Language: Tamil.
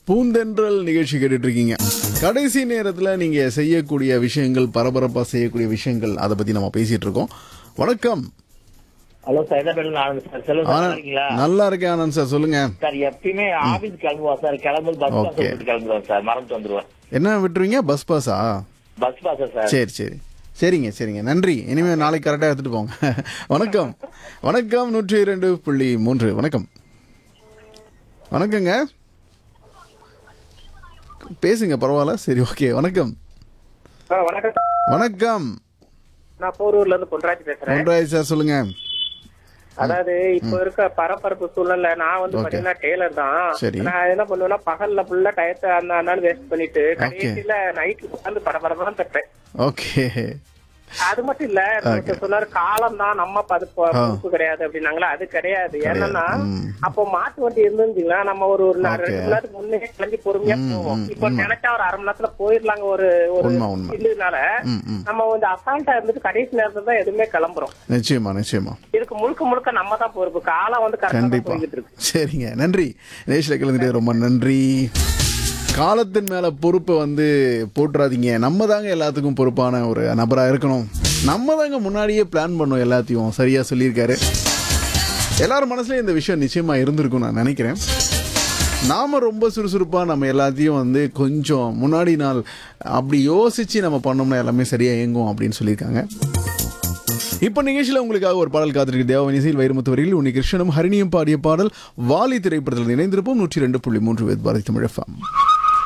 பூந்தென்றல் நிகழ்ச்சி கேட்டுட்டு இருக்கீங்க கடைசி நேரத்துல நீங்க செய்யக்கூடிய விஷயங்கள் பரபரப்பா செய்யக்கூடிய விஷயங்கள் அதை பத்தி நம்ம பேசிட்டு இருக்கோம் வணக்கம் ஹலோ சார் என்ன பேரு நான் சார் செல்வம் சார் நல்லா ஆனந்த் இருக்கீங்களா நல்லா இருக்கேன் ஆனந்த் சார் சொல்லுங்க சார் எப்பயுமே ஆபீஸ் கிளம்புவோம் சார் கிளம்பும்போது பஸ் பாஸ் Okay. விட்டு கிளம்புவோம் சார் மறந்துட்டு வந்துருவேன் என்ன விட்டுருவீங்க பஸ் பாஸா பஸ் பாஸ் சார் சரி சரி சரிங்க சரிங்க நன்றி இனிமே நாளைக்கு கரெக்டாக எடுத்துட்டு போங்க வணக்கம் வணக்கம் நூற்றி இரண்டு புள்ளி மூன்று வணக்கம் வணக்கங்க பேசுங்க பரவாயில்ல சரி ஓகே வணக்கம் ஆ, வணக்கம் வணக்கம் நான் போரூர்ல இருந்து பொன்ராஜ் பேசுறேன் ஒன்றாய் சார் சொல்லுங்க அதாவது இப்ப இருக்க பரபரப்பு சூழல்ல நான் வந்து Okay. பாத்தீங்கன்னா டெய்லர் தான் சரி. நான் என்ன பண்ணுவேன்னா பகல்ல ஃபுல்லா டயத்தை அந்த அண்ணாலும் வேஸ்ட் பண்ணிட்டு கடைசியில நைட்ல உட்காந்து பரபரப்பான் தப்பேன் ஓகே அது மட்டும் இல்ல ஒருத்தர் சொன்னாரு காலம் தான் நம்ம பது பொ- ஆ. பொறுப்பு கிடையாது அப்படின்னாங்களா அது கிடையாது ஏன்னா ம். அப்போ மாட்டு வண்டி இருந்துச்சுங்களா நம்ம ஒரு ஒரு நா- Okay. ரெண்டு மணி நேரத்துக்கு முன்னே கிளம்பி பொறுமையா ம், போவோம் ம், இப்போ உண்மை. நினைச்சா ஒரு அரை மணி நேரத்துல போயிடலாங்க ஒரு ஒரு உண்மை, உண்மை. இதுனால ம் ம் நம்ம வந்து அசால்ட்டா இருந்துட்டு கடைசி நேரத்துல தான் எதுவுமே கிளம்புறோம் நிச்சயமா நிச்சயமா இதுக்கு முழுக்க முழுக்க நம்ம தான் பொறுப்பு காலம் வந்து கரெக்டா கண்டிப்பா போய்கிட்டு இருக்கு சரிங்க நன்றி நேஷில் கலந்துட்டு ரொம்ப நன்றி காலத்தின் மேல பொறுப்பை வந்து போட்டுறாதீங்க நம்ம தாங்க எல்லாத்துக்கும் பொறுப்பான ஒரு நபரா இருக்கணும் நம்ம தாங்க முன்னாடியே பிளான் பண்ணோம் எல்லாத்தையும் சரியா சொல்லியிருக்காரு எல்லாரும் மனசுலயும் இந்த விஷயம் நிச்சயமா இருந்திருக்கும் நான் நினைக்கிறேன் நாம ரொம்ப சுறுசுறுப்பா நம்ம எல்லாத்தையும் வந்து கொஞ்சம் முன்னாடி நாள் அப்படி யோசிச்சு நம்ம பண்ணோம்னா எல்லாமே சரியா இயங்கும் அப்படின்னு சொல்லியிருக்காங்க இப்ப நிகழ்ச்சியில உங்களுக்காக ஒரு பாடல் காத்திருக்கு தேவனிசையில் வைரமுத்து வரையில் உன்னை கிருஷ்ணனும் ஹரிணியும் பாடிய பாடல் வாலி திரைப்படத்தில் இணைந்திருப்போம் நூற்றி ரெண்டு புள்ளி மூன்று வேத் பாரதி தமிழ் FM.